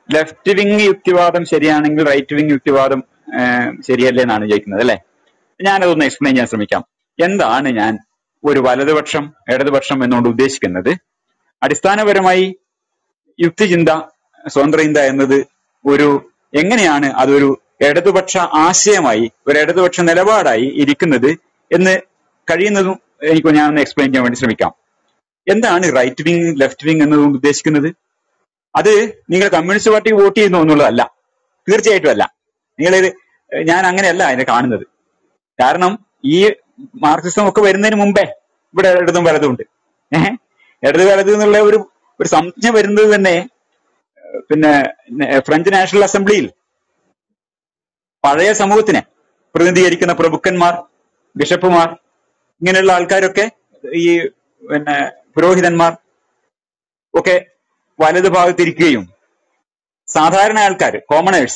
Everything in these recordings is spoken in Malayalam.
ലെഫ്റ്റ് വിങ് യുക്തിവാദം ശരിയാണെങ്കിൽ റൈറ്റ് വിങ് യുക്തിവാദം ഏഹ്, ശരിയല്ലേ എന്നാണ് ചോദിക്കുന്നത് അല്ലെ ഞാനതൊന്ന് എക്സ്പ്ലെയിൻ ചെയ്യാൻ ശ്രമിക്കാം എന്താണ് ഞാൻ ഒരു വലതുപക്ഷം ഇടതുപക്ഷം എന്നുകൊണ്ട് ഉദ്ദേശിക്കുന്നത് അടിസ്ഥാനപരമായി യുക്തിചിന്ത സ്വതന്ത്ര ചിന്ത എന്നത് ഒരു എങ്ങനെയാണ് അതൊരു ഇടതുപക്ഷ ആശയമായി ഒരു ഇടതുപക്ഷ നിലപാടായി ഇരിക്കുന്നത് എന്ന് കഴിയുന്നതും എനിക്ക് ഞാൻ ഒന്ന് എക്സ്പ്ലെയിൻ ചെയ്യാൻ വേണ്ടി ശ്രമിക്കാം എന്താണ് റൈറ്റ് വിങ് ലെഫ്റ്റ് വിങ് എന്നതുകൊണ്ട് ഉദ്ദേശിക്കുന്നത് അത് നിങ്ങൾ കമ്മ്യൂണിസ്റ്റ് പാർട്ടിക്ക് വോട്ട് ചെയ്യുന്നു എന്നുള്ളതല്ല തീർച്ചയായിട്ടും അല്ല നിങ്ങളിത് ഞാൻ അങ്ങനെയല്ല അതിനെ കാണുന്നത് കാരണം ഈ മാർക്സിസം ഒക്കെ വരുന്നതിന് മുമ്പേ ഇവിടെ ഇടതും വലതും ഉണ്ട് ഏഹ് ഇടത് വലത് എന്നുള്ള ഒരു ഒരു സംജ്ഞ വരുന്നത് തന്നെ ഏഹ് പിന്നെ ന- ഫ്രഞ്ച് നാഷണൽ അസംബ്ലിയിൽ പഴയ സമൂഹത്തിനെ പ്രതിനിധീകരിക്കുന്ന പ്രഭുക്കന്മാർ ബിഷപ്പുമാർ ഇങ്ങനെയുള്ള ആൾക്കാരൊക്കെ ഈ പിന്നെ പുരോഹിതന്മാർ ഒക്കെ വലത് ഭാഗത്തിരിക്കുകയും സാധാരണ ആൾക്കാർ കോമണേഴ്സ്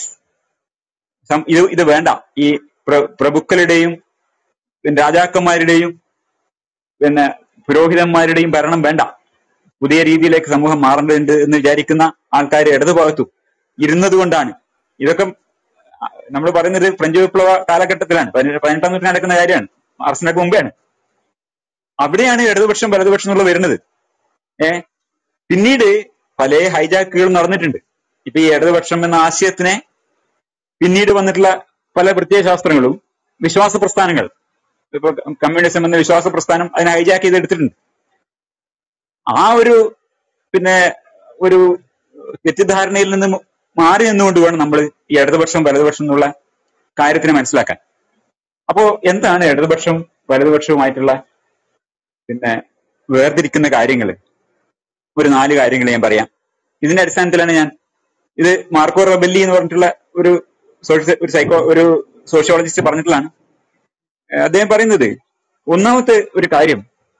ഇത് ഇത് വേണ്ട ഈ പ്ര- പ്രഭുക്കളുടെയും പിന്നെ രാജാക്കന്മാരുടെയും പിന്നെ പുരോഹിതന്മാരുടെയും ഭരണം വേണ്ട പുതിയ രീതിയിലേക്ക് സമൂഹം മാറേണ്ടതുണ്ട് എന്ന് വിചാരിക്കുന്ന ആൾക്കാർ ഇടതുഭാഗത്തും ഇരുന്നത് കൊണ്ടാണ് ഇതൊക്കെ നമ്മൾ പറയുന്നത് ഫ്രഞ്ച് വിപ്ലവ കാലഘട്ടത്തിലാണ് പതിനെ- പതിനെട്ടാം നൂറ്റാണ്ട് നടക്കുന്ന കാര്യമാണ് മാർസിനൊക്കെ മുമ്പെയാണ് അവിടെയാണ് ഇടതുപക്ഷം വലതുപക്ഷം എന്നുള്ളത് വരുന്നത് ഏ പിന്നീട് പല ഹൈജാക്കുകളും നടന്നിട്ടുണ്ട് ഇപ്പൊ ഈ ഇടതുപക്ഷം എന്ന ആശയത്തിനെ പിന്നീട് വന്നിട്ടുള്ള പല പ്രത്യയശാസ്ത്രങ്ങളും വിശ്വാസ പ്രസ്ഥാനങ്ങൾ ഇപ്പൊ കമ്മ്യൂണിസം എന്ന വിശ്വാസ പ്രസ്ഥാനം അതിനെ ഹൈജാക്ക് ചെയ്തെടുത്തിട്ടുണ്ട് ആ ഒരു പിന്നെ ഒരു തെറ്റിദ്ധാരണയിൽ നിന്ന് മാറി നിന്നുകൊണ്ട് വേണം നമ്മൾ ഈ ഇടതുപക്ഷം വലതുപക്ഷം എന്നുള്ള കാര്യത്തിനെ മനസ്സിലാക്കാൻ അപ്പോ എന്താണ് ഇടതുപക്ഷവും വലതുപക്ഷവുമായിട്ടുള്ള പിന്നെ വേർതിരിക്കുന്ന കാര്യങ്ങൾ ഒരു നാല് കാര്യങ്ങൾ ഞാൻ പറയാം ഇതിന്റെ അടിസ്ഥാനത്തിലാണ് ഞാൻ ഇത് മാർക്കോ റബല്ലി എന്ന് പറഞ്ഞിട്ടുള്ള ഒരു സോഷ്യ- ഒരു സൈക്കോ ഒരു സോഷ്യോളജിസ്റ്റ് പറഞ്ഞിട്ടുള്ളതാണ് ഏഹ് അദ്ദേഹം പറയുന്നത് ഒന്നാമത്തെ ഒരു കാര്യം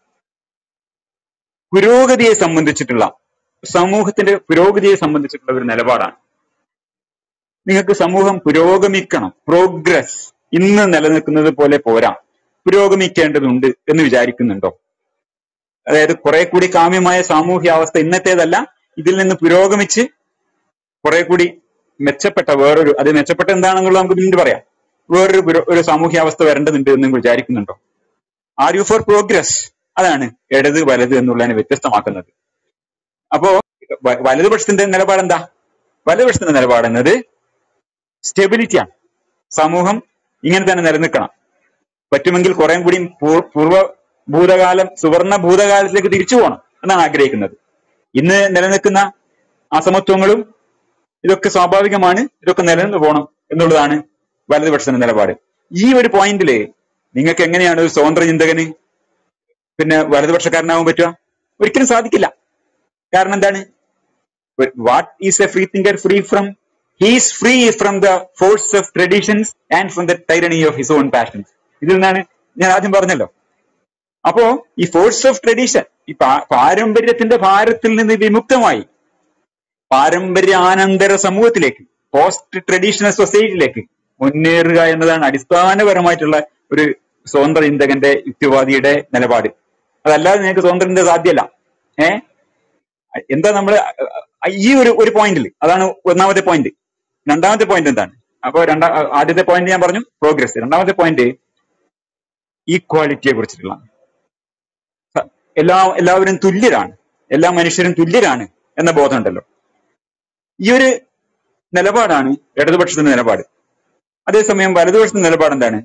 പുരോഗതിയെ സംബന്ധിച്ചിട്ടുള്ള സമൂഹത്തിന്റെ പുരോഗതിയെ സംബന്ധിച്ചിട്ടുള്ള ഒരു നിലപാടാണ് നിങ്ങൾക്ക് സമൂഹം പുരോഗമിക്കണം പ്രോഗ്രസ് ഇന്ന് നിലനിൽക്കുന്നത് പോലെ പോരാ പുരോഗമിക്കേണ്ടതുണ്ട് എന്ന് വിചാരിക്കുന്നുണ്ടോ അതായത് കുറെ കൂടി കാമ്യമായ സാമൂഹ്യാവസ്ഥ ഇന്നത്തേതല്ല ഇതിൽ നിന്ന് പുരോഗമിച്ച് കുറെ കൂടി മെച്ചപ്പെട്ട വേറൊരു അത് മെച്ചപ്പെട്ട എന്താണെന്നുള്ളത് നമുക്ക് പിന്നീട് പറയാം വേറൊരു പുരോ- ഒരു സാമൂഹ്യാവസ്ഥ വരേണ്ടതുണ്ട് എന്ന് നിങ്ങൾ വിചാരിക്കുന്നുണ്ടോ ആർ യു ഫോർ പ്രോഗ്രസ് അതാണ് ഇടത് വലത് എന്നുള്ളതിനെ വ്യത്യസ്തമാക്കുന്നത് അപ്പോ വ- വലതുപക്ഷത്തിന്റെ നിലപാട് എന്താ വലതുപക്ഷത്തിന്റെ നിലപാട് എന്നത് സ്റ്റെബിലിറ്റിയാണ് സമൂഹം ഇങ്ങനെ തന്നെ നിലനിൽക്കണം പറ്റുമെങ്കിൽ കുറെ കൂടി പൂർ- പൂർവ്വ ഭൂതകാലം സുവർണ ഭൂതകാലത്തിലേക്ക് തിരിച്ചു പോകണം എന്നാണ് ആഗ്രഹിക്കുന്നത് ഇന്ന് നിലനിൽക്കുന്ന അസമത്വങ്ങളും ഇതൊക്കെ സ്വാഭാവികമാണ് ഇതൊക്കെ നിലനിന്ന് പോകണം എന്നുള്ളതാണ് വലതുപക്ഷത്തിന്റെ നിലപാട് ഈ ഒരു പോയിന്റില് നിങ്ങൾക്ക് എങ്ങനെയാണ് ഒരു സ്വതന്ത്ര ചിന്തകന് പിന്നെ വലതുപക്ഷക്കാരനാവാൻ പറ്റുക ഒരിക്കലും സാധിക്കില്ല കാരണം എന്താണ് what is a free thinker free from his free from the force of traditions and from the tyranny of his own passions ഇതിൽ നിന്നാണ് ഞാൻ ആദ്യം പറഞ്ഞല്ലോ അപ്പോ ഈ ഫോഴ്സ് ഓഫ് ട്രഡീഷൻ ഈ പാ- പാരമ്പര്യത്തിന്റെ ഭാരത്തിൽ നിന്ന് വിമുക്തമായി പാരമ്പര്യാനന്തര സമൂഹത്തിലേക്ക് പോസ്റ്റ് ട്രഡീഷണൽ സൊസൈറ്റിയിലേക്ക് മുന്നേറുക എന്നതാണ് അടിസ്ഥാനപരമായിട്ടുള്ള ഒരു സ്വതന്ത്ര ചിന്തകന്റെ യുക്തിവാദിയുടെ നിലപാട് അതല്ലാതെ നിങ്ങൾക്ക് സ്വതന്ത്ര ചിന്ത സാധ്യമല്ല ഏ എന്താ നമ്മള് ഈ ഒരു ഒരു പോയിന്റിൽ അതാണ് ഒന്നാമത്തെ പോയിന്റ് രണ്ടാമത്തെ പോയിന്റ് എന്താണ് അപ്പൊ രണ്ടാ ആദ്യത്തെ പോയിന്റ് ഞാൻ പറഞ്ഞു പ്രോഗ്രസ് രണ്ടാമത്തെ പോയിന്റ് ഈക്വാലിറ്റിയെ കുറിച്ചിട്ടുള്ള സ- എല്ലാ എല്ലാവരും തുല്യരാണ് എല്ലാ മനുഷ്യരും തുല്യരാണ് എന്ന ബോധമുണ്ടല്ലോ ഈ ഒരു നിലപാടാണ് ഇടതുപക്ഷത്തിന്റെ നിലപാട് അതേസമയം വലതുപക്ഷത്തിന്റെ നിലപാട് എന്താണ്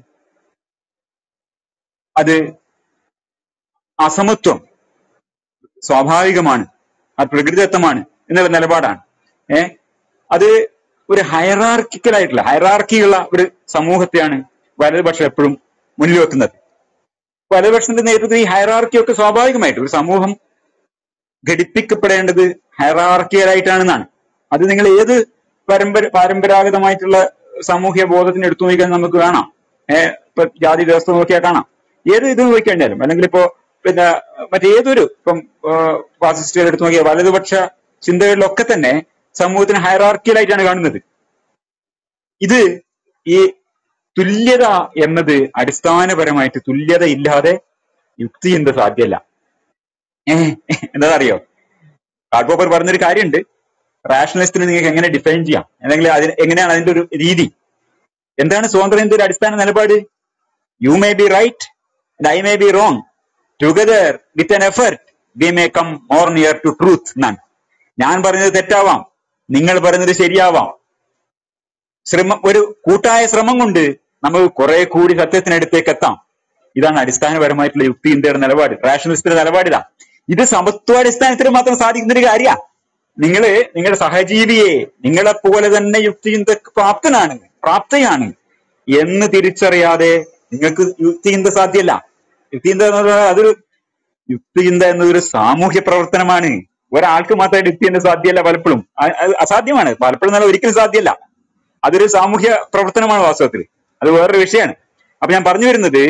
അത് അസമത്വം സ്വാഭാവികമാണ് അത് പ്രകൃതിദത്തമാണ് എന്നുള്ള നിലപാടാണ് ഏ അത് ഒരു ഹയറാർക്കിക്കൽ ആയിട്ടുള്ള ഹയറാർക്കിയുള്ള ഒരു സമൂഹത്തെയാണ് വലതുപക്ഷം എപ്പോഴും മുന്നിൽ വെക്കുന്നത് വലതുപക്ഷത്തിന്റെ നേതൃത്വത്തിൽ ഈ ഹയറാർക്കി ഒക്കെ സ്വാഭാവികമായിട്ട് ഒരു സമൂഹം ഘടിപ്പിക്കപ്പെടേണ്ടത് ഹയറാർക്കിയലായിട്ടാണെന്നാണ് അത് നിങ്ങൾ ഏത് പരമ്പര പാരമ്പരാഗതമായിട്ടുള്ള സാമൂഹ്യ ബോധത്തിന് എടുത്തു നോക്കിയാൽ നമുക്ക് കാണാം ഏഹ് ഇപ്പൊ ജാതി വ്യവസ്ഥ നോക്കിയാൽ കാണാം ഏത് ഇത് നോക്കിക്കഴിഞ്ഞാലും അല്ലെങ്കിൽ ഇപ്പോ പിന്നെ മറ്റേതൊരു ഇപ്പം ഫാസിസ്റ്റുകൾ എടുത്തു നോക്കിയാൽ വലതുപക്ഷ ചിന്തകളിലൊക്കെ തന്നെ സമൂഹത്തിന് ഹയറാർക്കിയലായിട്ടാണ് കാണുന്നത് ഇത് ഈ തുല്യത എന്നത് അടിസ്ഥാനപരമായിട്ട് തുല്യത ഇല്ലാതെ യുക്തിചിന്ത സാധ്യമല്ല ഏഹ് എന്താ അറിയോ കാർപോപ്പർ പറഞ്ഞൊരു കാര്യമുണ്ട് റാഷണലിസ്റ്റിനെ നിങ്ങൾക്ക് എങ്ങനെ ഡിഫൈൻ ചെയ്യാം അല്ലെങ്കിൽ അതിന് എങ്ങനെയാണ് അതിന്റെ ഒരു രീതി എന്താണ് സ്വാതന്ത്ര്യത്തിന്റെ ഒരു അടിസ്ഥാന നിലപാട് you may be right I may be wrong together with an effort we may come more near to truth എന്നാണ് ഞാൻ പറയുന്നത് തെറ്റാവാം നിങ്ങൾ പറയുന്നത് ശരിയാവാം ശ്രമം ഒരു കൂട്ടായ ശ്രമം കൊണ്ട് നമുക്ക് കുറെ കൂടി സത്യത്തിനടുത്തേക്ക് എത്താം ഇതാണ് അടിസ്ഥാനപരമായിട്ടുള്ള യുക്തി ഇന്ത്യയുടെ നിലപാട് റാഷണലിസ്റ്റിന്റെ നിലപാടിതാ ഇത് സമത്വാടിസ്ഥാനത്തിൽ മാത്രം സാധിക്കുന്ന ഒരു കാര്യ നിങ്ങള് നിങ്ങളുടെ സഹജീവിയെ നിങ്ങളെ പോലെ തന്നെ യുക്തിചിന്ത പ്രാപ്തനാണ് പ്രാപ്തയാണ് എന്ന് തിരിച്ചറിയാതെ നിങ്ങൾക്ക് യുക്തിചിന്ത സാധ്യമല്ല യുക്തിചിന്ത എന്ന് പറഞ്ഞാൽ അതൊരു യുക്തിചിന്ത എന്നതൊരു സാമൂഹ്യ പ്രവർത്തനമാണ് ഒരാൾക്ക് മാത്രമായിട്ട് യുക്തിചിന്ത സാധ്യമല്ല പലപ്പോഴും അ- അത് അസാധ്യമാണ് പലപ്പോഴും നല്ല ഒരിക്കലും സാധ്യമല്ല അതൊരു സാമൂഹ്യ പ്രവർത്തനമാണ് വാസ്തവത്തിൽ അത് വേറൊരു വിഷയമാണ് അപ്പൊ ഞാൻ പറഞ്ഞു വരുന്നത്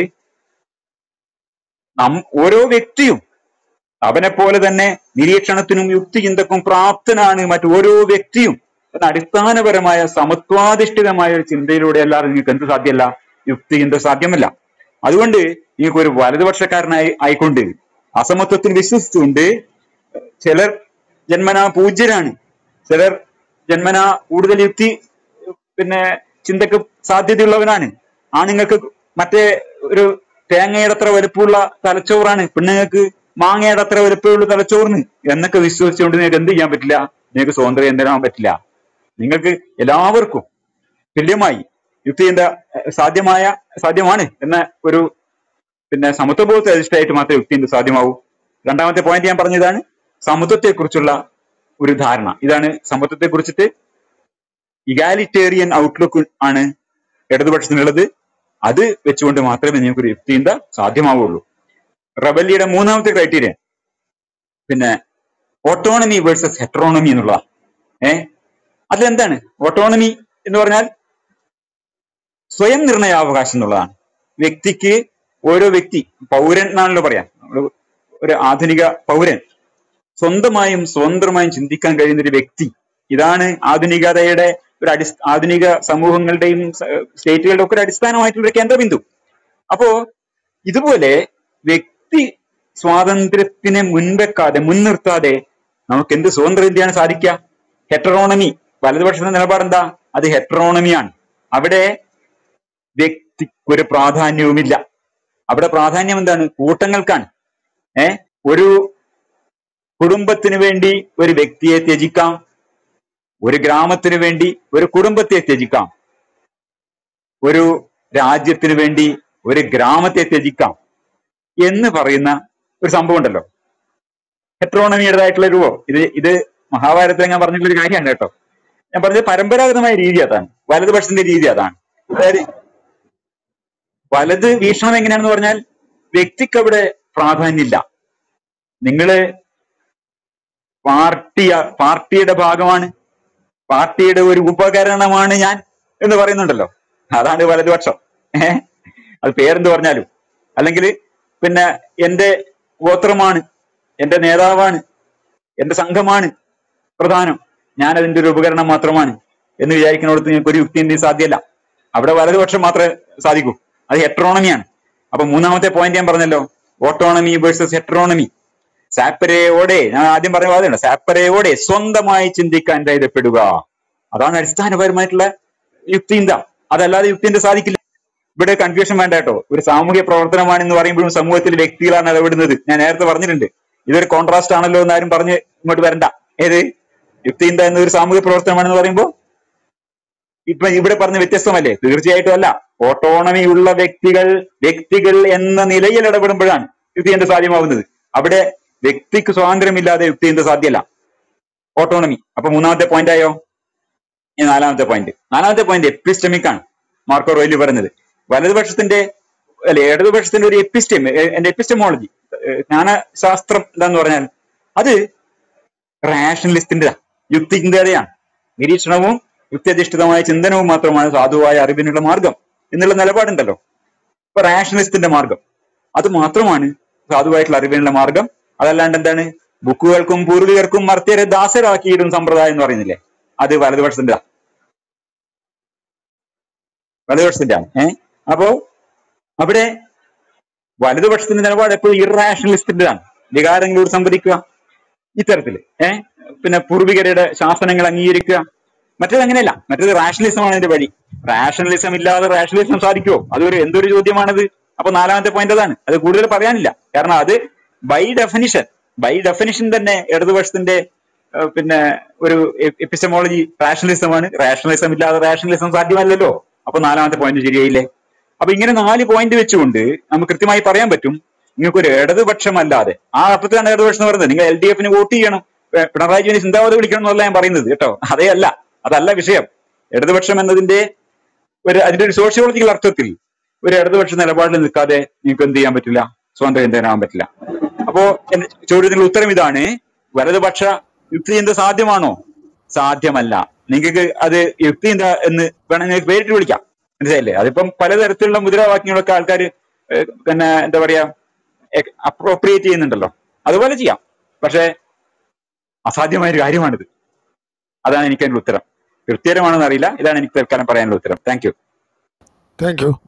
നം ഓരോ വ്യക്തിയും അവനെ പോലെ തന്നെ നിരീക്ഷണത്തിനും യുക്തിചിന്തക്കും പ്രാപ്തനാണ് മറ്റോരോ വ്യക്തിയും എന്ന അടിസ്ഥാനപരമായ സമത്വാധിഷ്ഠിതമായ ഒരു ചിന്തയിലൂടെ അല്ലാതെ നിങ്ങൾക്ക് എന്ത് സാധ്യമല്ല യുക്തിചിന്ത സാധ്യമല്ല അതുകൊണ്ട് നിങ്ങൾക്ക് ഒരു വലതുപക്ഷക്കാരനായി ആയിക്കൊണ്ട് അസമത്വത്തിൽ വിശ്വസിച്ചുകൊണ്ട് ചിലർ ജന്മനാ പൂജ്യരാണ് ചിലർ ജന്മനാ കൂടുതൽ യുക്തി പിന്നെ ചിന്തക്ക് സാധ്യതയുള്ളവനാണ് ആണുങ്ങൾക്ക് മറ്റേ ഒരു തേങ്ങയുടെ അത്ര വലുപ്പമുള്ള തലച്ചോറാണ് പെണ്ണുങ്ങൾക്ക് മാങ്ങയുടെ അത്ര വലുപ്പമുള്ള തലച്ചോറിന് എന്നൊക്കെ വിശ്വസിച്ചുകൊണ്ട് നിങ്ങൾക്ക് എന്ത് ചെയ്യാൻ പറ്റില്ല നിങ്ങൾക്ക് സ്വതന്ത്ര ചിന്തനാവാൻ പറ്റില്ല നിങ്ങൾക്ക് എല്ലാവർക്കും തുല്യമായി യുക്തിചിന്ത ഏഹ്, സാധ്യമായ സാധ്യമാണ് എന്ന ഒരു പിന്നെ സമത്വബോധത്തെ അധിഷ്ഠിതമായിട്ട് മാത്രമേ യുക്തിചിന്ത സാധ്യമാവൂ രണ്ടാമത്തെ പോയിന്റ് ഞാൻ പറഞ്ഞതാണ് സമത്വത്തെക്കുറിച്ചുള്ള ഒരു ധാരണ ഇതാണ് സമത്വത്തെ കുറിച്ചിട്ട് ഇഗാലിറ്റേറിയൻ ഔട്ട്ലുക്ക് ആണ് ഇടതുപക്ഷത്തിനുള്ളത് അത് വെച്ചുകൊണ്ട് മാത്രമേ നിങ്ങൾക്ക് ഒരു യുക്തിചിന്ത സാധ്യമാവുള്ളൂ റബല്ലിയുടെ മൂന്നാമത്തെ ക്രൈറ്റീരിയ പിന്നെ ഓട്ടോണമി വേഴ്സസ് ഹെട്രോണമി എന്നുള്ള ഏ അതിലെന്താണ് ഓട്ടോണമി എന്ന് പറഞ്ഞാൽ സ്വയം നിർണയാവകാശം എന്നുള്ളതാണ് വ്യക്തിക്ക് ഓരോ വ്യക്തി പൗരൻ എന്നാണല്ലോ പറയാം നമ്മള് ഒരു ആധുനിക പൗരൻ സ്വന്തമായും സ്വതന്ത്രമായും ചിന്തിക്കാൻ കഴിയുന്ന ഒരു വ്യക്തി ഇതാണ് ആധുനികതയുടെ ഒരു അടി ആധുനിക സമൂഹങ്ങളുടെയും സ- സ്റ്റേറ്റുകളുടെ ഒക്കെ ഒരു അടിസ്ഥാനമായിട്ടുള്ള ഒരു കേന്ദ്രബിന്ദു അപ്പോ ഇതുപോലെ വ്യക്തി സ്വാതന്ത്ര്യത്തിനെ മുൻവെക്കാതെ മുൻനിർത്താതെ നമുക്ക് എന്ത് സ്വതന്ത്ര ഇന്ത്യയാണ് സാധിക്കുക ഹെറ്ററോണമി വലതുപക്ഷത്തിന്റെ നിലപാടെന്താ അത് ഹെറ്ററോണമിയാണ് അവിടെ വ്യക്തിക്കൊരു പ്രാധാന്യവുമില്ല അവിടെ പ്രാധാന്യം എന്താണ് കൂട്ടങ്ങൾക്കാണ് ഏ ഒരു കുടുംബത്തിന് വേണ്ടി ഒരു വ്യക്തിയെ ത്യജിക്കാം ഒരു ഗ്രാമത്തിന് വേണ്ടി ഒരു കുടുംബത്തെ ത്യജിക്കാം ഒരു രാജ്യത്തിന് വേണ്ടി ഒരു ഗ്രാമത്തെ ത്യജിക്കാം എന്ന് പറയുന്ന ഒരു സംഭവം ഉണ്ടല്ലോ ഹെട്രോണമിയുടേതായിട്ടുള്ള രൂപം ഇത് ഇത് മഹാഭാരതത്തിൽ ഞാൻ പറഞ്ഞിട്ടുള്ള ഒരു കാര്യമാണ് കേട്ടോ ഞാൻ പറഞ്ഞത് പരമ്പരാഗതമായ രീതി അതാണ് വലതുപക്ഷത്തിന്റെ രീതി അതാണ് അതായത് വലത് വീക്ഷണം എങ്ങനെയാണെന്ന് പറഞ്ഞാൽ വ്യക്തിക്ക് അവിടെ പ്രാധാന്യമില്ല നിങ്ങള് പാർട്ടി പാർട്ടിയുടെ ഭാഗമാണ് പാർട്ടിയുടെ ഒരു ഉപകരണമാണ് ഞാൻ എന്ന് പറയുന്നുണ്ടല്ലോ അതാണ് വലതുപക്ഷം ഏഹ് അത് പേരെന്ത് പറഞ്ഞാലും അല്ലെങ്കിൽ പിന്നെ എന്റെ ഗോത്രമാണ് എന്റെ നേതാവാണ് എന്റെ സംഘമാണ് പ്രധാനം ഞാൻ അതിന്റെ ഒരു ഉപകരണം മാത്രമാണ് എന്ന് വിചാരിക്കുന്നിടത്ത് നിങ്ങൾക്ക് ഒരു യുക്തി എന്ത് സാധ്യമല്ല അവിടെ വലതുപക്ഷം മാത്രമേ സാധിക്കൂ അത് ഹെട്രോണമിയാണ് അപ്പൊ മൂന്നാമത്തെ പോയിന്റ് ഞാൻ പറഞ്ഞല്ലോ ഓട്ടോണമി വേഴ്സസ് ഹെട്രോണമി സാപ്പരയോടെ ഞാൻ ആദ്യം പറഞ്ഞ വാദമാണ് സാപ്പരയോടെ സ്വന്തമായി ചിന്തിക്കാൻ ധൈര്യപ്പെടുക അതാണ് അടിസ്ഥാനപരമായിട്ടുള്ള യുക്തിന്ത അതല്ലാതെ യുക്തിന്ത സാധിക്കില്ല ഇവിടെ കൺഫ്യൂഷൻ വേണ്ട കേട്ടോ ഒരു സാമൂഹ്യ പ്രവർത്തനമാണെന്ന് പറയുമ്പോഴും സമൂഹത്തിൽ വ്യക്തികളാണ് ഇടപെടുന്നത് ഞാൻ നേരത്തെ പറഞ്ഞിട്ടുണ്ട് ഇതൊരു കോൺട്രാസ്റ്റ് ആണല്ലോ എന്ന് ആരും പറഞ്ഞ് ഇങ്ങോട്ട് വരണ്ട ഏത് യുക്തിന്ത എന്നൊരു സാമൂഹ്യ പ്രവർത്തനമാണെന്ന് പറയുമ്പോൾ ഇപ്പൊ ഇവിടെ പറഞ്ഞ വ്യത്യസ്തമല്ലേ തീർച്ചയായിട്ടും അല്ല ഓട്ടോണമി ഉള്ള വ്യക്തികൾ വ്യക്തികൾ എന്ന നിലയിൽ ഇടപെടുമ്പോഴാണ് യുക്തിയന്ത സാധ്യമാവുന്നത് അവിടെ വ്യക്തിക്ക് സ്വാതന്ത്ര്യമില്ലാതെ യുക്തിയന്ത സാധ്യമല്ല ഓട്ടോണമി അപ്പൊ മൂന്നാമത്തെ പോയിന്റ് ആയോ ഈ നാലാമത്തെ പോയിന്റ് നാലാമത്തെ പോയിന്റ് എപ്പിസ്റ്റമിക് ആണ് മാർക്കോ റോയിലി പറഞ്ഞത് വലതുപക്ഷത്തിന്റെ അല്ലെ ഇടതുപക്ഷത്തിന്റെ ഒരു എപ്പിസ്റ്റം എന്റെ എപ്പിസ്റ്റമോളജി ജ്ഞാനശാസ്ത്രം എന്താന്ന് പറഞ്ഞാൽ അത് റാഷണലിസ്റ്റിന്റെ യുക്തിചിന്തയാണ് നിരീക്ഷണവും യുക്തിയധിഷ്ഠിതമായ ചിന്തനവും മാത്രമാണ് സാധുവായ അറിവിനുള്ള മാർഗം എന്നുള്ള നിലപാടുണ്ടല്ലോ ഇപ്പൊ റാഷണലിസ്റ്റിന്റെ മാർഗം അത് മാത്രമാണ് സാധുവായിട്ടുള്ള അറിവിനുള്ള മാർഗം അതല്ലാണ്ട് എന്താണ് ബുക്കുകൾക്കും പൂർവികർക്കും മർത്യരെ ദാസരാക്കിയിടും സമ്പ്രദായം എന്ന് പറയുന്നില്ലേ അത് വലതുപക്ഷത്തിന്റെ വലതുപക്ഷത്തിന്റെ ആണ് ഏഹ് അപ്പോ അവിടെ വലതുപക്ഷത്തിന്റെ നിലപാട് എപ്പോഴും ഇറാഷണലിസ്റ്റിന്റെതാണ് വികാരങ്ങളോട് സംവദിക്കുക ഇത്തരത്തില് ഏഹ് പിന്നെ പൂർവികരുടെ ശാസനങ്ങൾ അംഗീകരിക്കുക മറ്റേത് അങ്ങനെയല്ല മറ്റേത് റാഷണലിസമാണ് അതിന്റെ വഴി റാഷണലിസം ഇല്ലാതെ റാഷണലിസം സാധിക്കുമോ അതൊരു എന്തൊരു ചോദ്യമാണത് അപ്പൊ നാലാമത്തെ പോയിന്റ് അതാണ് അത് കൂടുതൽ പറയാനില്ല കാരണം അത് ബൈ ഡെഫിനിഷൻ ബൈ ഡെഫിനിഷൻ തന്നെ ഇടതുപക്ഷത്തിന്റെ ഏഹ്, പിന്നെ ഒരു എപ്പിസ്റ്റമോളജി റാഷണലിസമാണ് റാഷണലിസം ഇല്ലാതെ റാഷണലിസം സാധ്യമല്ലല്ലോ അപ്പൊ നാലാമത്തെ പോയിന്റ് ശരിയായില്ലേ അപ്പൊ ഇങ്ങനെ നാല് പോയിന്റ് വെച്ചുകൊണ്ട് നമുക്ക് കൃത്യമായി പറയാൻ പറ്റും നിങ്ങൾക്ക് ഒരു ഇടതുപക്ഷം അല്ലാതെ ആ അർത്ഥത്തിലാണ് ഇടതുപക്ഷം എന്ന് പറയുന്നത് നിങ്ങൾ എൽ ഡി എഫിന് വോട്ട് ചെയ്യണം ഏ, പിണറായി വിജയന് ചിന്താവധി വിളിക്കണം എന്നല്ല ഞാൻ പറയുന്നത് കേട്ടോ അതേ അല്ല അതല്ല വിഷയം ഇടതുപക്ഷം എന്നതിന്റെ ഒരു അതിന്റെ ഒരു സോഷ്യോളജിക്കൽ അർത്ഥത്തിൽ ഒരു ഇടതുപക്ഷ നിലപാടിൽ നിൽക്കാതെ നിങ്ങൾക്ക് എന്ത് ചെയ്യാൻ പറ്റില്ല സ്വതന്ത്ര ചിന്തകനാവാൻ പറ്റില്ല അപ്പോ എന്റെ ചോദ്യത്തിനുള്ള ഉത്തരം ഇതാണ് വലതുപക്ഷ യുക്തിചിന്ത സാധ്യമാണോ സാധ്യമല്ല നിങ്ങൾക്ക് അത് യുക്തിചിന്ത എന്ന് വേണം നിങ്ങൾക്ക് പേരിട്ട് വിളിക്കാം മനസ്സിലായില്ലേ അതിപ്പം പലതരത്തിലുള്ള മുദ്രാവാക്യങ്ങളൊക്കെ ആൾക്കാർ പിന്നെ എന്താ പറയാ അപ്രോപ്രിയേറ്റ് ചെയ്യുന്നുണ്ടല്ലോ അതുപോലെ ചെയ്യാം പക്ഷെ അസാധ്യമായ ഒരു കാര്യമാണിത് അതാണ് എനിക്ക് അതിന്റെ ഉത്തരം കൃത്യമാണെന്ന് അറിയില്ല ഇതാണ് എനിക്ക് തൽക്കാലം പറയാനുള്ള ഉത്തരം താങ്ക് യു താങ്ക് യു